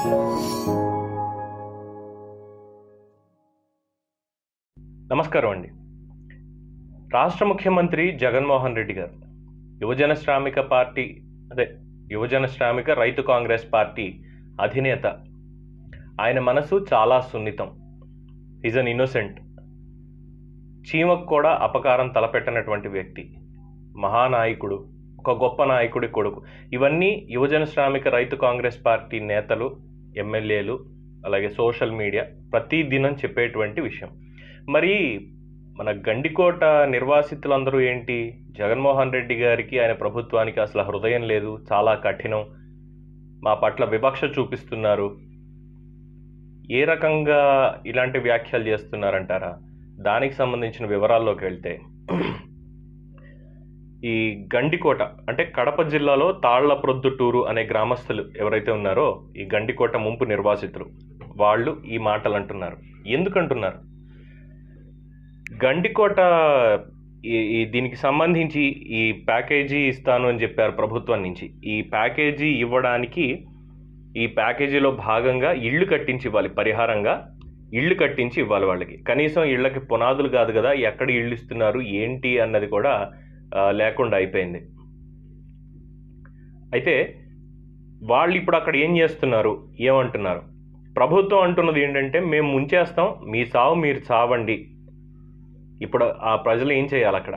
నమస్కారం అండి రాష్ట్ర ముఖ్యమంత్రి జగన్మోహన్ రెడ్డి గారు యువజన శ్రామిక పార్టీ అదే యువజన శ్రామిక రైతు కాంగ్రెస్ పార్టీ అధినేత ఆయన మనసు చాలా సున్నితం ఈజ్ అన్ ఇన్నోసెంట్ చీమకు కూడా అపకారం తలపెట్టనటువంటి వ్యక్తి మహానాయకుడు ఒక గొప్ప నాయకుడి కొడుకు ఇవన్నీ యువజన శ్రామిక రైతు కాంగ్రెస్ పార్టీ నేతలు ఎమ్మెల్యేలు అలాగే సోషల్ మీడియా ప్రతి దినం చెప్పేటువంటి విషయం మరి మన గండికోట నిర్వాసితులందరూ ఏంటి జగన్మోహన్ రెడ్డి గారికి ఆయన ప్రభుత్వానికి అసలు హృదయం లేదు చాలా కఠినం మా పట్ల వివక్ష చూపిస్తున్నారు ఏ రకంగా ఇలాంటి వ్యాఖ్యలు చేస్తున్నారంటారా దానికి సంబంధించిన వివరాల్లోకి వెళ్తే ఈ గండికోట అంటే కడప జిల్లాలో తాళ్ల ప్రొద్దుటూరు అనే గ్రామస్తులు ఎవరైతే ఉన్నారో ఈ గండికోట ముంపు నిర్వాసితులు వాళ్ళు ఈ మాటలు అంటున్నారు ఎందుకంటున్నారు గండికోట ఈ ఈ దీనికి సంబంధించి ఈ ప్యాకేజీ ఇస్తాను అని చెప్పారు ప్రభుత్వం నుంచి ఈ ప్యాకేజీ ఇవ్వడానికి ఈ ప్యాకేజీలో భాగంగా ఇళ్ళు కట్టించి ఇవ్వాలి పరిహారంగా ఇళ్ళు కట్టించి ఇవ్వాలి వాళ్ళకి కనీసం ఇళ్ళకి పునాదులు కాదు కదా ఎక్కడ ఇళ్ళు ఇస్తున్నారు ఏంటి అన్నది కూడా ఆ, లేకుండా అయిపోయింది అయితే వాళ్ళు ఇప్పుడు అక్కడ ఏం చేస్తున్నారు ఏమంటున్నారు ప్రభుత్వం అంటున్నది ఏంటంటే మేము ముంచేస్తాం మీ సావు మీరు చావండి ఇప్పుడు ఆ ప్రజలు ఏం చేయాలి అక్కడ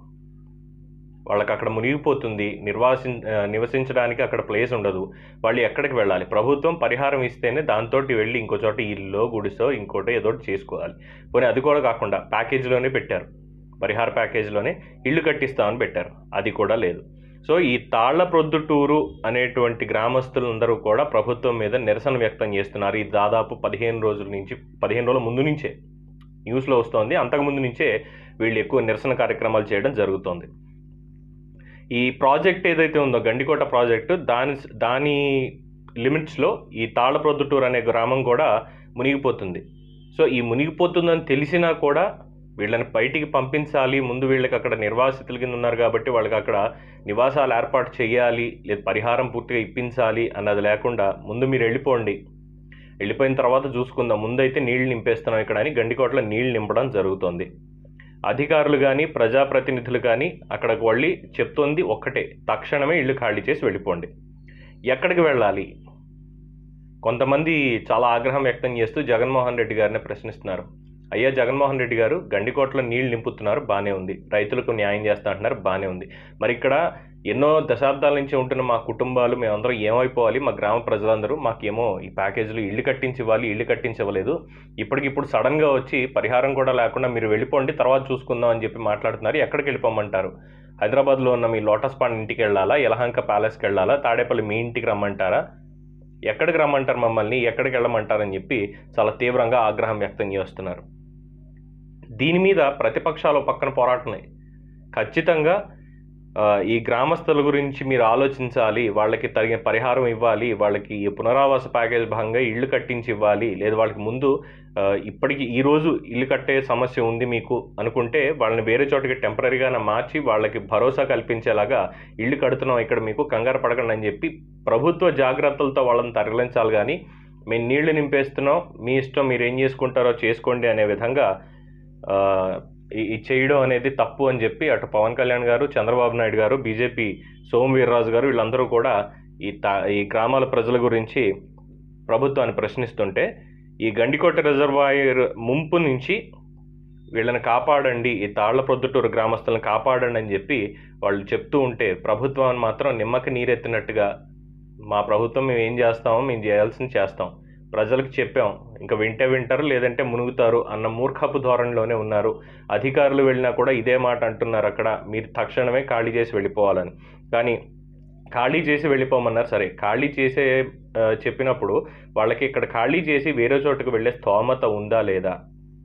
వాళ్ళకి అక్కడ మునిగిపోతుంది నిర్వాసి ఆ, నివసించడానికి అక్కడ ప్లేస్ ఉండదు వాళ్ళు ఎక్కడికి వెళ్ళాలి ప్రభుత్వం పరిహారం ఇస్తేనే దాంతో వెళ్ళి ఇంకో చోట ఇల్లు గుడిసో ఇంకోటి ఏదో ఒకటి చేసుకోవాలి పోనీ అది కూడా కాకుండా ప్యాకేజీలోనే పెట్టారు పరిహార ప్యాకేజీలోనే ఇల్లు కట్టిస్తామని పెట్టారు అది కూడా లేదు సో ఈ తాళ్ల ప్రొద్దుటూరు అనేటువంటి గ్రామస్తులందరూ కూడా ప్రభుత్వం మీద నిరసన వ్యక్తం చేస్తున్నారు ఈ దాదాపు పదిహేను రోజుల నుంచి పదిహేను రోజుల ముందు నుంచే న్యూస్లో వస్తోంది అంతకుముందు నుంచే వీళ్ళు ఎక్కువ నిరసన కార్యక్రమాలు చేయడం జరుగుతోంది ఈ ప్రాజెక్ట్ ఏదైతే ఉందో గండికోట ప్రాజెక్టు దాని దాని లిమిట్స్లో ఈ తాళప్రొద్దుటూరు అనే గ్రామం కూడా మునిగిపోతుంది సో ఈ మునిగిపోతుందని తెలిసినా కూడా వీళ్ళని బయటికి పంపించాలి ముందు వీళ్ళకి అక్కడ నిర్వాసితుల కింద ఉన్నారు కాబట్టి వాళ్ళకి అక్కడ నివాసాలు ఏర్పాటు చేయాలి లేదా పరిహారం పూర్తిగా ఇప్పించాలి అన్నది లేకుండా ముందు మీరు వెళ్ళిపోండి వెళ్ళిపోయిన తర్వాత చూసుకుందాం ముందైతే నీళ్లు నింపేస్తున్నాం ఇక్కడ అని గండికోటలో నీళ్లు నింపడం జరుగుతోంది అధికారులు కానీ ప్రజాప్రతినిధులు కానీ అక్కడికి వెళ్ళి చెప్తోంది ఒక్కటే తక్షణమే ఇల్లు ఖాళీ చేసి వెళ్ళిపోండి ఎక్కడికి వెళ్ళాలి కొంతమంది చాలా ఆగ్రహం వ్యక్తం చేస్తూ జగన్మోహన్ రెడ్డి గారిని ప్రశ్నిస్తున్నారు అయ్యా జగన్మోహన్ రెడ్డి గారు గండికోటలో నీళ్లు నింపుతున్నారు బాగానే ఉంది రైతులకు న్యాయం చేస్తా అంటున్నారు బాగానే ఉంది మరి ఇక్కడ ఎన్నో దశాబ్దాల నుంచి ఉంటున్న మా కుటుంబాలు మేమందరం ఏమైపోవాలి మా గ్రామ ప్రజలందరూ మాకేమో ఈ ప్యాకేజీలు ఇల్లు కట్టించి ఇవ్వాలి ఇల్లు కట్టించవ్వలేదు ఇప్పటికిప్పుడు సడన్గా వచ్చి పరిహారం కూడా లేకుండా మీరు వెళ్ళిపోండి తర్వాత చూసుకుందాం అని చెప్పి మాట్లాడుతున్నారు ఎక్కడికి వెళ్ళిపోమంటారు హైదరాబాద్లో ఉన్న మీ లోటస్ పాండ్ ఇంటికి వెళ్ళాలా యలహంక ప్యాలెస్కి వెళ్ళాలా తాడేపల్లి మీ ఇంటికి రమ్మంటారా ఎక్కడికి రమ్మంటారు మమ్మల్ని ఎక్కడికి వెళ్ళమంటారని చెప్పి చాలా తీవ్రంగా ఆగ్రహం వ్యక్తం చేస్తున్నారు దీని మీద ప్రతిపక్షాలు ఒక పక్కన పోరాడుతున్నాయి ఖచ్చితంగా ఆ, ఈ గ్రామస్తుల గురించి మీరు ఆలోచించాలి వాళ్ళకి తగిన పరిహారం ఇవ్వాలి వాళ్ళకి ఈ పునరావాస ప్యాకేజ్ భాగంగా ఇల్లు కట్టించి ఇవ్వాలి లేదా వాళ్ళకి ముందు ఆ, ఇప్పటికి ఈ రోజు ఇల్లు కట్టే సమస్య ఉంది మీకు అనుకుంటే వాళ్ళని వేరే చోటకి టెంపరీగా మార్చి వాళ్ళకి భరోసా కల్పించేలాగా ఇల్లు కడుతున్నాం ఇక్కడ మీకు కంగారు పడకండి అని చెప్పి ప్రభుత్వ జాగ్రత్తలతో వాళ్ళని తరలించాలి కానీ మేము నీళ్లు నింపేస్తున్నాం మీ ఇష్టం మీరు ఏం చేసుకుంటారో చేసుకోండి అనే విధంగా ఆ, ఈ- ఈ చేయడం అనేది తప్పు అని చెప్పి అటు పవన్ కళ్యాణ్ గారు చంద్రబాబు నాయుడు గారు బీజేపీ సోము వీర్రాజు గారు వీళ్ళందరూ కూడా ఈ తా ఈ గ్రామాల ప్రజల గురించి ప్రభుత్వాన్ని ప్రశ్నిస్తుంటే ఈ గండికోట రిజర్వాయర్ ముంపు నుంచి వీళ్ళని కాపాడండి ఈ తాళ్ల ప్రొద్దుటూరు గ్రామస్తులను కాపాడండి అని చెప్పి వాళ్ళు చెప్తూ ఉంటే ప్రభుత్వం మాత్రం నిమ్మకి నీరెత్తినట్టుగా మా ప్రభుత్వం మేము ఏం చేస్తామో మేము చేయాల్సింది చేస్తాం ప్రజలకు చెప్పాం ఇంకా వింటే వింటారు లేదంటే మునుగుతారు అన్న మూర్ఖపు ధోరణిలోనే ఉన్నారు అధికారులు వెళ్ళినా కూడా ఇదే మాట అంటున్నారు అక్కడ మీరు తక్షణమే ఖాళీ చేసి వెళ్ళిపోవాలని కానీ ఖాళీ చేసి వెళ్ళిపోమన్నారు సరే ఖాళీ చేసే ఆ, చెప్పినప్పుడు వాళ్ళకి ఇక్కడ ఖాళీ చేసి వేరే చోటుకు వెళ్ళే స్తోమత ఉందా లేదా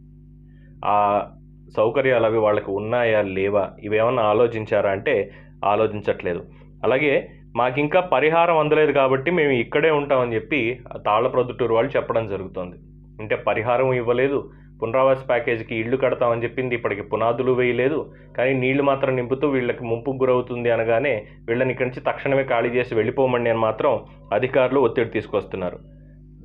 ఆ సౌకర్యాలు అవి వాళ్ళకి ఉన్నాయా లేవా ఇవేమన్నా ఆలోచించారా అంటే ఆలోచించట్లేదు అలాగే మాకు ఇంకా పరిహారం అందలేదు కాబట్టి మేము ఇక్కడే ఉంటామని చెప్పి ఆ తాళ్ళ ప్రొద్దుటూరు వాళ్ళు చెప్పడం జరుగుతుంది అంటే పరిహారం ఇవ్వలేదు పునరావాస ప్యాకేజీకి ఇల్లు కడతామని చెప్పింది ఇప్పటికి పునాదులు వేయలేదు కానీ నీళ్లు మాత్రం నింపుతూ వీళ్ళకి ముంపుకు గురవుతుంది అనగానే వీళ్ళని ఇక్కడి నుంచి తక్షణమే ఖాళీ చేసి వెళ్ళిపోమండి అని మాత్రం అధికారులు ఒత్తిడి తీసుకొస్తున్నారు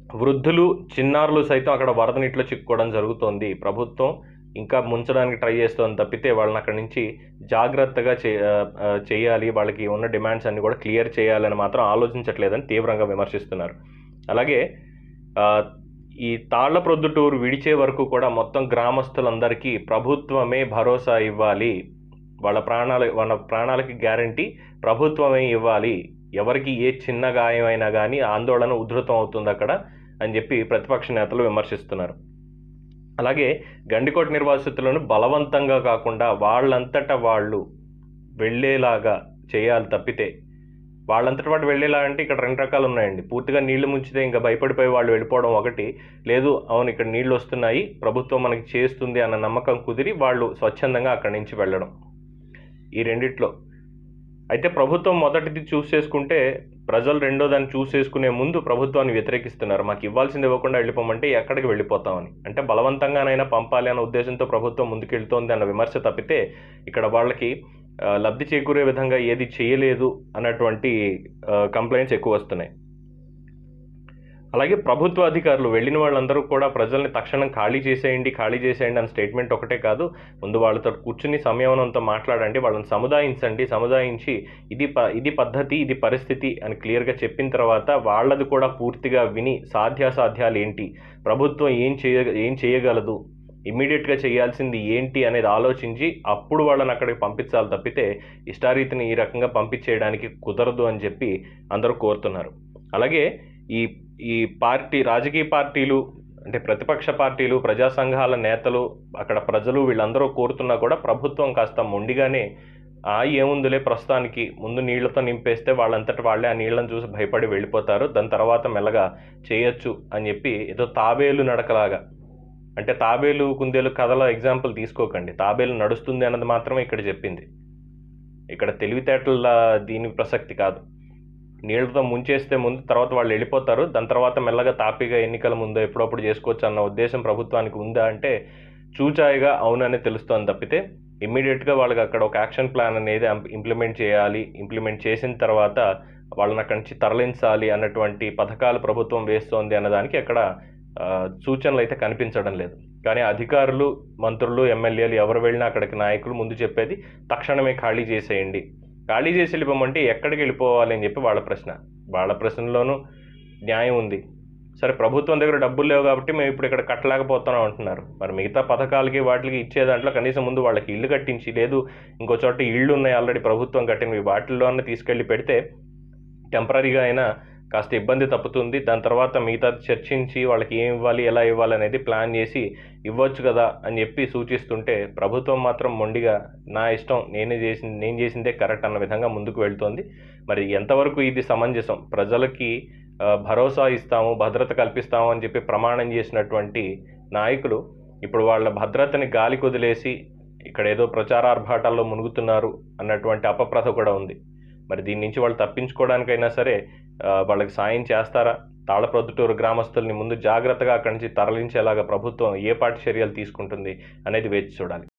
వృద్ధులు చిన్నారులు సైతం అక్కడ వరద నీటిలో చిక్కుకోవడం జరుగుతోంది ప్రభుత్వం ఇంకా ముంచడానికి ట్రై చేస్తోంది తప్పితే వాళ్ళని అక్కడి నుంచి జాగ్రత్తగా చే ఆ, ఆ, చేయాలి వాళ్ళకి ఉన్న డిమాండ్స్ అన్ని కూడా క్లియర్ చేయాలని మాత్రం ఆలోచించట్లేదని తీవ్రంగా విమర్శిస్తున్నారు అలాగే ఆ, ఈ తాళ్ల ప్రొద్దుటూరు విడిచే వరకు కూడా మొత్తం గ్రామస్తులందరికీ ప్రభుత్వమే భరోసా ఇవ్వాలి వాళ్ళ ప్రాణాలు వాళ్ళ ప్రాణాలకి గ్యారంటీ ప్రభుత్వమే ఇవ్వాలి ఎవరికి ఏ చిన్న గాయమైనా కానీ ఆందోళన ఉధృతం అవుతుంది అక్కడ అని చెప్పి ప్రతిపక్ష నేతలు విమర్శిస్తున్నారు అలాగే గండికోట నిర్వాసితులను బలవంతంగా కాకుండా వాళ్ళంతటా వాళ్ళు వెళ్ళేలాగా చేయాలి తప్పితే వాళ్ళంతటి వాటి వెళ్ళేలా అంటే ఇక్కడ రెండు రకాలు ఉన్నాయండి పూర్తిగా నీళ్లు ముంచితే ఇంకా భయపడిపోయి వాళ్ళు వెళ్ళిపోవడం ఒకటి లేదు అవును ఇక్కడ నీళ్లు వస్తున్నాయి ప్రభుత్వం మనకి చేస్తుంది అన్న నమ్మకం కుదిరి వాళ్ళు స్వచ్ఛందంగా అక్కడి నుంచి వెళ్ళడం ఈ రెండిట్లో అయితే ప్రభుత్వం మొదటిది చూస్ చేసుకుంటే ప్రజలు రెండో దాన్ని చూస్ చేసుకునే ముందు ప్రభుత్వాన్ని వ్యతిరేకిస్తున్నారు మాకు ఇవ్వాల్సింది ఇవ్వకుండా వెళ్ళిపోమంటే ఎక్కడికి వెళ్ళిపోతామని అంటే బలవంతంగానైనా పంపాలి అన్న ఉద్దేశంతో ప్రభుత్వం ముందుకెళ్తోంది అన్న విమర్శ తప్పితే ఇక్కడ వాళ్ళకి ఆ, లబ్ధి చేకూరే విధంగా ఏది చేయలేదు అన్నటువంటి కంప్లైంట్స్ ఎక్కువ వస్తున్నాయి అలాగే ప్రభుత్వ అధికారులు వెళ్ళిన వాళ్ళందరూ కూడా ప్రజల్ని తక్షణం ఖాళీ చేసేయండి ఖాళీ చేసేయండి అన్న స్టేట్మెంట్ ఒకటే కాదు ముందు వాళ్ళతో కూర్చుని సంయమనంతో మాట్లాడండి వాళ్ళని సముదాయించండి సముదాయించి ఇది ప ఇది పద్ధతి ఇది పరిస్థితి అని క్లియర్గా చెప్పిన తర్వాత వాళ్ళది కూడా పూర్తిగా విని సాధ్యాసాధ్యాలు ఏంటి ప్రభుత్వం ఏం చేయ ఏం చేయగలదు ఇమ్మీడియట్గా చేయాల్సింది ఏంటి అనేది ఆలోచించి అప్పుడు వాళ్ళని అక్కడికి పంపించాలి తప్పితే ఇష్టారీతిని ఈ రకంగా పంపించేయడానికి కుదరదు అని చెప్పి అందరూ కోరుతున్నారు అలాగే ఈ ఈ పార్టీ రాజకీయ పార్టీలు అంటే ప్రతిపక్ష పార్టీలు ప్రజా సంఘాల నేతలు అక్కడ ప్రజలు వీళ్ళందరూ కోరుతున్నా కూడా ప్రభుత్వం కాస్త మొండిగానే ఆ ఏముందిలే ప్రస్తుతానికి ముందు నీళ్లతో నింపేస్తే వాళ్ళంతటి వాళ్ళే ఆ నీళ్ళని చూసి భయపడి వెళ్ళిపోతారు దాని తర్వాత మెల్లగా చేయొచ్చు అని చెప్పి ఏదో తాబేలు నడకలాగా అంటే తాబేలు కుందేలు కథలో ఎగ్జాంపుల్ తీసుకోకండి తాబేలు నడుస్తుంది అన్నది మాత్రమే ఇక్కడ చెప్పింది ఇక్కడ తెలివితేటల దీని ప్రసక్తి కాదు నీళ్ళతో ముంచేస్తే ముందు తర్వాత వాళ్ళు వెళ్ళిపోతారు దాని తర్వాత మెల్లగా తాపీగా ఎన్నికల ముందు ఎప్పుడప్పుడు చేసుకోవచ్చు అన్న ఉద్దేశం ప్రభుత్వానికి ఉందా అంటే చూచాయిగా అవునని తెలుస్తోంది తప్పితే ఇమ్మీడియట్గా వాళ్ళకి అక్కడ ఒక యాక్షన్ ప్లాన్ అనేది ఇంప్లిమెంట్ చేయాలి ఇంప్లిమెంట్ చేసిన తర్వాత వాళ్ళని అక్కడి నుంచి తరలించాలి అన్నటువంటి పథకాలు ప్రభుత్వం వేస్తోంది అన్నదానికి అక్కడ ఆ, సూచనలు అయితే కనిపించడం లేదు కానీ అధికారులు మంత్రులు ఎమ్మెల్యేలు ఎవరు వెళ్ళినా అక్కడికి నాయకులు ముందు చెప్పేది తక్షణమే ఖాళీ చేసేయండి ఖాళీ చేసి వెళ్ళిపోమంటే ఎక్కడికి వెళ్ళిపోవాలి అని చెప్పి వాళ్ళ ప్రశ్న వాళ్ళ ప్రశ్నలోనూ న్యాయం ఉంది సరే ప్రభుత్వం దగ్గర డబ్బులు లేవు కాబట్టి మేము ఇప్పుడు ఇక్కడ కట్టలేకపోతున్నాం అంటున్నారు మరి మిగతా పథకాలకి వాటికి ఇచ్చే దాంట్లో కనీసం ముందు వాళ్ళకి ఇల్లు కట్టించి లేదు ఇంకో చోట ఇళ్ళు ఉన్నాయి ఆల్రెడీ ప్రభుత్వం కట్టినవి వాటిల్లోనే తీసుకెళ్ళి పెడితే టెంపరీగా అయినా కాస్త ఇబ్బంది తప్పుతుంది దాని తర్వాత మిగతా చర్చించి వాళ్ళకి ఏం ఇవ్వాలి ఎలా ఇవ్వాలి అనేది ప్లాన్ చేసి ఇవ్వచ్చు కదా అని చెప్పి సూచిస్తుంటే ప్రభుత్వం మాత్రం మొండిగా నా ఇష్టం నేనే చేసింది నేను చేసిందే కరెక్ట్ అన్న విధంగా ముందుకు వెళ్తోంది మరి ఎంతవరకు ఇది సమంజసం ప్రజలకి ఆ, భరోసా ఇస్తాము భద్రత కల్పిస్తాము అని చెప్పి ప్రమాణం చేసినటువంటి నాయకులు ఇప్పుడు వాళ్ళ భద్రతని గాలి కొదిలేసి ఇక్కడ ఏదో ప్రచారార్భాటాల్లో మునుగుతున్నారు అన్నటువంటి అపప్రథ కూడా ఉంది మరి దీని నుంచి వాళ్ళు తప్పించుకోవడానికైనా సరే ఆ, వాళ్ళకి సాయం చేస్తారా తాళప్రొద్దుటూరు గ్రామస్తుల్ని ముందు జాగ్రత్తగా అక్కడి నుంచి తరలించేలాగా ప్రభుత్వం ఏ పాటి చర్యలు తీసుకుంటుంది అనేది వేచి చూడాలి